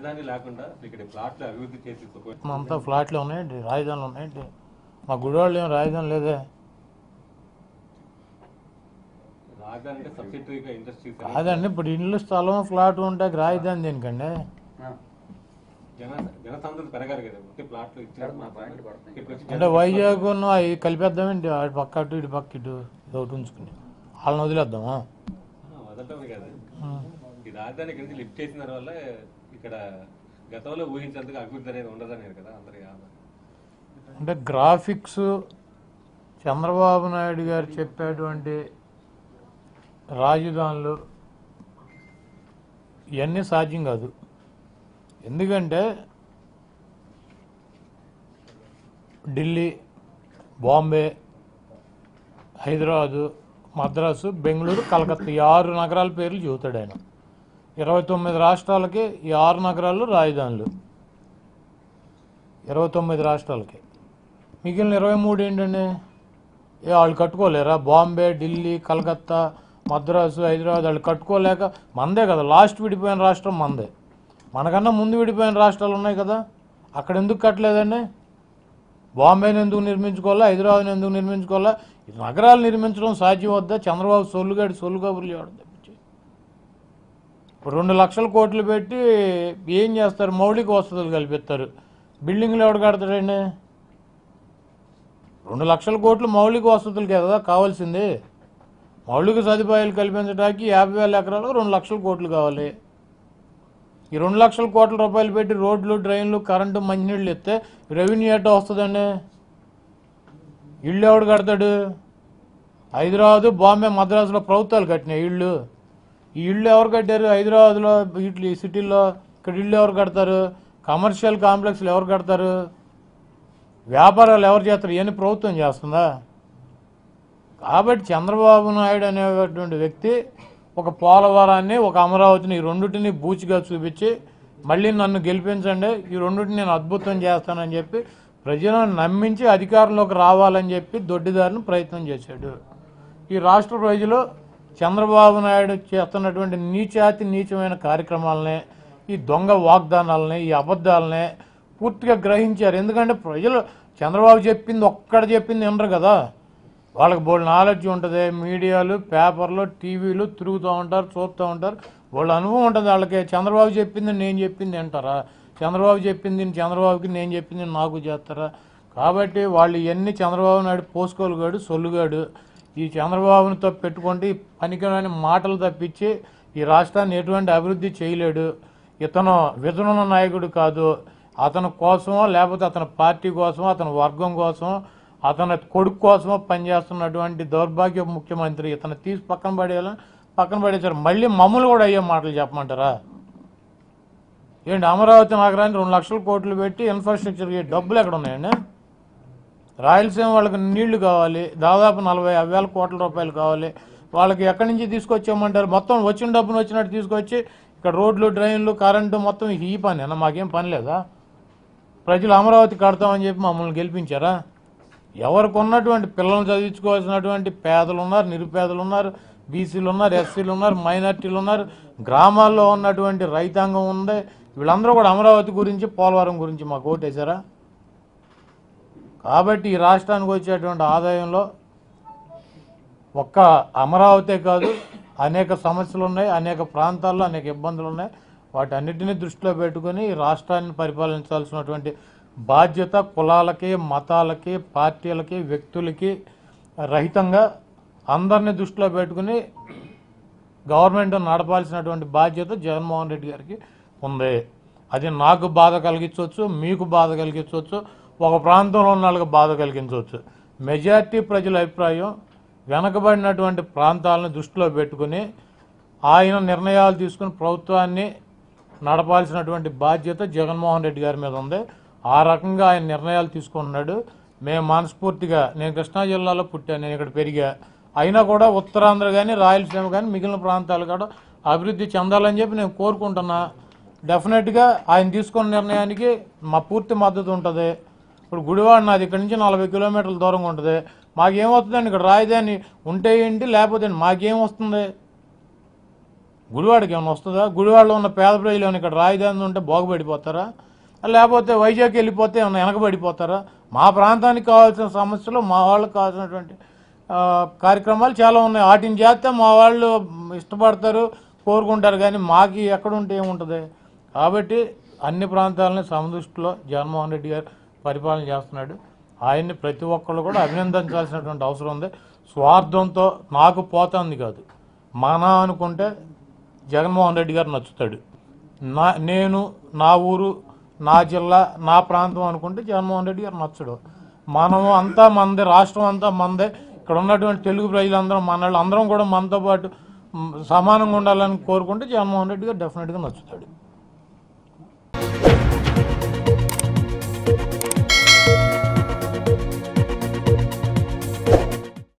రాజధాని లేకుండా ఇక్కడ ప్లాట్లు అభివృద్ధి చేసి ఒక- అంతా ఫ్లాట్లు ఉన్నాయండి రాజధానులు ఉన్నాయండి మా గుడివాళ్ళు ఏం రాజధాని లేదే రాజధాని అంటే సబ్సిడరీగా ఇండస్ట్రీస్ కాదండి ఇప్పుడు ఇల్లు స్థలం ఫ్లాట్ ఉంటే రాజధాని దేనికండి జన జనసాంద్రత పెరగాలి కదా ఒకే ప్లాట్లు ఇచ్చారు ఇప్పుడు వచ్చి అంటే వైజాగ్ ఉన్న అవి కలిపేద్దామండి అటు పక్క అటు ఇటు పక్క ఇటు ఇది ఒకటి ఉంచుకుని వాళ్ళని వదిలేద్దామా ఆ, వదలటమే కదా ఈ రాజధాని ఇక్కడి నుంచి లిఫ్ట్ చేసిన వల్ల ఇక్కడ గతంలో ఊహించేంతగా అభివృద్ధి అనేది ఉండదనేది కదా అందరి ఆలోచన. అంటే గ్రాఫిక్స్ చంద్రబాబు నాయుడు గారు చెప్పేటువంటి రాజధానులు ఇవన్నీ సాధ్యం కాదు ఎందుకంటే ఢిల్లీ బాంబే హైదరాబాదు మద్రాసు బెంగళూరు కలకత్తా ఈ ఆరు నగరాల పేర్లు చెబుతాడు ఆయన ఇరవై తొమ్మిది రాష్ట్రాలకి ఈ ఆరు నగరాలు రాజధానులు ఇరవై తొమ్మిది రాష్ట్రాలకి మిగిలిన ఇరవై మూడు ఏంటండి ఏ వాళ్ళు కట్టుకోలేరా బాంబే ఢిల్లీ కలకత్తా మద్రాసు హైదరాబాద్ వాళ్ళు కట్టుకోలేక మందే కదా లాస్ట్ విడిపోయిన రాష్ట్రం మందే మనకన్నా ముందు విడిపోయిన రాష్ట్రాలు ఉన్నాయి కదా అక్కడ ఎందుకు కట్టలేదండి బాంబేని ఎందుకు నిర్మించుకోవాలా హైదరాబాద్ని ఎందుకు నిర్మించుకోవాలా ఈ నగరాలు నిర్మించడం సాధ్యం వద్దా చంద్రబాబు సొల్లుగాడి సొల్లు కబుర్లు చేయడం తప్పించి ఇప్పుడు రెండు లక్షల కోట్లు పెట్టి ఏం చేస్తారు మౌలిక వసతులు కల్పిస్తారు బిల్డింగ్లు ఎవడు కడతాడండి రెండు లక్షల కోట్లు మౌలిక వసతులు కదా కావాల్సింది మౌలిక సదుపాయాలు కల్పించడానికి యాభై వేల ఎకరాలు రెండు లక్షల కోట్లు కావాలి ఈ రెండు లక్షల కోట్ల రూపాయలు పెట్టి రోడ్లు డ్రైన్లు కరెంటు మంచినీళ్ళు ఇస్తే రెవెన్యూ ఎట్టా వస్తుందండి ఇళ్ళు ఎవడు కడతాడు హైదరాబాదు బాంబే మద్రాసులో ప్రభుత్వాలు కట్టినాయి ఇళ్ళు ఈ ఇళ్ళు ఎవరు కట్టారు హైదరాబాద్లో ఇట్లా ఈ సిటీల్లో ఇక్కడ ఇళ్ళు ఎవరు కడతారు కమర్షియల్ కాంప్లెక్స్లు ఎవరు కడతారు వ్యాపారాలు ఎవరు చేస్తారు ఇవన్నీ ప్రభుత్వం చేస్తుందా కాబట్టి చంద్రబాబు నాయుడు అనేటువంటి వ్యక్తి ఒక పోలవరాన్ని ఒక అమరావతిని ఈ రెండింటిని బూచిగా చూపించి మళ్ళీ నన్ను గెలిపించండి ఈ రెండింటిని నేను అద్భుతం చేస్తానని చెప్పి ప్రజలను నమ్మించి అధికారంలోకి రావాలని చెప్పి దొడ్డిదారిని ప్రయత్నం చేశాడు ఈ రాష్ట్ర ప్రజలు చంద్రబాబు నాయుడు చేస్తున్నటువంటి నీచాతి నీచమైన కార్యక్రమాలనే ఈ దొంగ వాగ్దానాలని ఈ అబద్ధాలనే పూర్తిగా గ్రహించారు ఎందుకంటే ప్రజలు చంద్రబాబు చెప్పింది ఒక్కడ చెప్పింది వినరు కదా వాళ్ళకి బోల్డ్ నాలెడ్జ్ ఉంటుంది మీడియాలు పేపర్లు టీవీలు తిరుగుతూ ఉంటారు చూస్తూ ఉంటారు వాళ్ళ అనుభవం ఉంటుంది వాళ్ళకి చంద్రబాబు చెప్పింది నేను చెప్పింది అంటారా చంద్రబాబు చెప్పింది చంద్రబాబుకి నేను చెప్పింది నాకు చేస్తారా కాబట్టి వాళ్ళు ఇవన్నీ చంద్రబాబు నాయుడు పోసుకోలుగాడు సొల్లుగాడు ఈ చంద్రబాబునితో పెట్టుకుంటే ఈ పనికిరాని మాటలు తప్పించి ఈ రాష్ట్రాన్ని ఎటువంటి అభివృద్ధి చేయలేడు ఇతను విధనున్న నాయకుడు కాదు అతని కోసమో లేకపోతే అతని పార్టీ కోసమో అతని వర్గం కోసం అతని కొడుకు కోసమో పనిచేస్తున్నటువంటి దౌర్భాగ్య ముఖ్యమంత్రి ఇతను తీసి పక్కన పడేయాలని పక్కన పడేశారు మళ్ళీ మమ్మల్ని కూడా అయ్యే మాటలు చెప్పమంటారా ఏంటి అమరావతి నగరానికి రెండు లక్షల కోట్లు పెట్టి ఇన్ఫ్రాస్ట్రక్చర్కి డబ్బులు ఎక్కడ ఉన్నాయండి రాయలసీమ వాళ్ళకి నీళ్లు కావాలి దాదాపు నలభై యాభై వేల కోట్ల రూపాయలు కావాలి వాళ్ళకి ఎక్కడి నుంచి తీసుకొచ్చామంటారు మొత్తం వచ్చిన డబ్బును వచ్చినట్టు తీసుకొచ్చి ఇక్కడ రోడ్లు డ్రైన్లు కరెంటు మొత్తం ఈ పని అన్న మాకేం పని లేదా ప్రజలు అమరావతి కడతామని చెప్పి మమ్మల్ని గెలిపించారా ఎవరికి ఉన్నటువంటి పిల్లల్ని చదివించుకోవాల్సినటువంటి పేదలు ఉన్నారు నిరుపేదలు ఉన్నారు బీసీలు ఉన్నారు ఎస్సీలు ఉన్నారు మైనార్టీలు ఉన్నారు గ్రామాల్లో ఉన్నటువంటి రైతాంగం ఉంది వీళ్ళందరూ కూడా అమరావతి గురించి పోలవరం గురించి మాకు ఓటేశారా కాబట్టి ఈ రాష్ట్రానికి వచ్చేటువంటి ఆదాయంలో ఒక్క అమరావతే కాదు అనేక సమస్యలు ఉన్నాయి అనేక ప్రాంతాల్లో అనేక ఇబ్బందులు ఉన్నాయి వాటన్నిటిని దృష్టిలో పెట్టుకొని ఈ రాష్ట్రాన్ని పరిపాలించాల్సినటువంటి బాధ్యత కులాలకి మతాలకి పార్టీలకి వ్యక్తులకి రహితంగా అందరినీ దృష్టిలో పెట్టుకుని గవర్నమెంట్ నడపాల్సినటువంటి బాధ్యత జగన్మోహన్ రెడ్డి గారికి ఉంది అది నాకు బాధ కలిగించవచ్చు మీకు బాధ కలిగించవచ్చు ఒక ప్రాంతంలో ఉన్న వాళ్ళకి బాధ కలిగించవచ్చు మెజారిటీ ప్రజల అభిప్రాయం వెనకబడినటువంటి ప్రాంతాలను దృష్టిలో పెట్టుకుని ఆయన నిర్ణయాలు తీసుకుని ప్రభుత్వాన్ని నడపాల్సినటువంటి బాధ్యత జగన్మోహన్ రెడ్డి గారి మీద ఉంది ఆ రకంగా ఆయన నిర్ణయాలు తీసుకుంటున్నాడు మేము మనస్ఫూర్తిగా నేను కృష్ణా జిల్లాలో పుట్టాను నేను ఇక్కడ పెరిగా అయినా కూడా ఉత్తరాంధ్ర కానీ రాయలసీమ కానీ మిగిలిన ప్రాంతాలు కూడా అభివృద్ధి చెందాలని చెప్పి నేను కోరుకుంటున్నా డెఫినెట్గా ఆయన తీసుకున్న నిర్ణయానికి మా పూర్తి మద్దతు ఉంటుంది ఇప్పుడు గుడివాడ నాది ఇక్కడ నుంచి నలభై కిలోమీటర్ల దూరంగా ఉంటుంది మాకేమవుతుందండి ఇక్కడ రాజధాని ఉంటే ఏంటి లేకపోతే ఏంటి? మాకేం వస్తుంది గుడివాడకి ఏమైనా వస్తుందా గుడివాడలో ఉన్న పేద ప్రజలు ఏమైనా ఇక్కడ రాజధాని ఉంటే బాగుపడిపోతారా లేకపోతే వైజాగ్ వెళ్ళిపోతే ఏమైనా వెనకబడిపోతారా మా ప్రాంతానికి కావాల్సిన సమస్యలు మా వాళ్ళకి కావాల్సినటువంటి ఆ, కార్యక్రమాలు చాలా ఉన్నాయి వాటిని చేస్తే మా వాళ్ళు ఇష్టపడతారు కోరుకుంటారు కానీ మాకు ఎక్కడ ఉంటే ఏముంటుంది కాబట్టి అన్ని ప్రాంతాలని సమదృష్టిలో జగన్మోహన్ రెడ్డి గారు పరిపాలన చేస్తున్నాడు ఆయన్ని ప్రతి ఒక్కళ్ళు కూడా అభినందించాల్సినటువంటి అవసరం ఉంది స్వార్థంతో నాకు పోతుంది కాదు మన అనుకుంటే జగన్మోహన్ రెడ్డి గారు నచ్చుతాడు నా నేను నా ఊరు నా జిల్లా నా ప్రాంతం అనుకుంటే జగన్మోహన్ రెడ్డి గారు నచ్చడు మనము అంతా మనదే రాష్ట్రం అంతా మనదే ఇక్కడ ఉన్నటువంటి తెలుగు ప్రజలందరం మన వాళ్ళు అందరం కూడా మనతో పాటు మ్, సమానంగా ఉండాలని కోరుకుంటే జగన్మోహన్ రెడ్డి గారు డెఫినెట్గా నచ్చుతాడు